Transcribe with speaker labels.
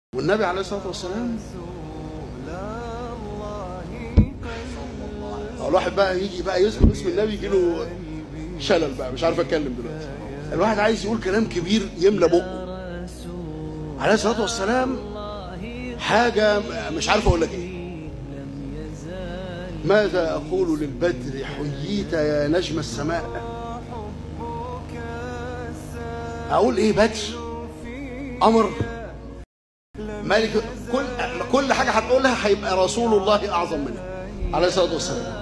Speaker 1: والنبي عليه الصلاه والسلام الواحد بقى يجي بقى يذكر اسم النبي يجي له شلل بقى مش عارف اتكلم دلوقتي الواحد عايز يقول كلام كبير يملى بقه عليه الصلاه والسلام حاجه مش عارف اقول لك ايه ماذا اقول للبدر حييت يا نجم السماء اقول ايه بدر قمر ملك كل كل حاجه هتقولها هيبقى رسول الله اعظم منها عليه الصلاه والسلام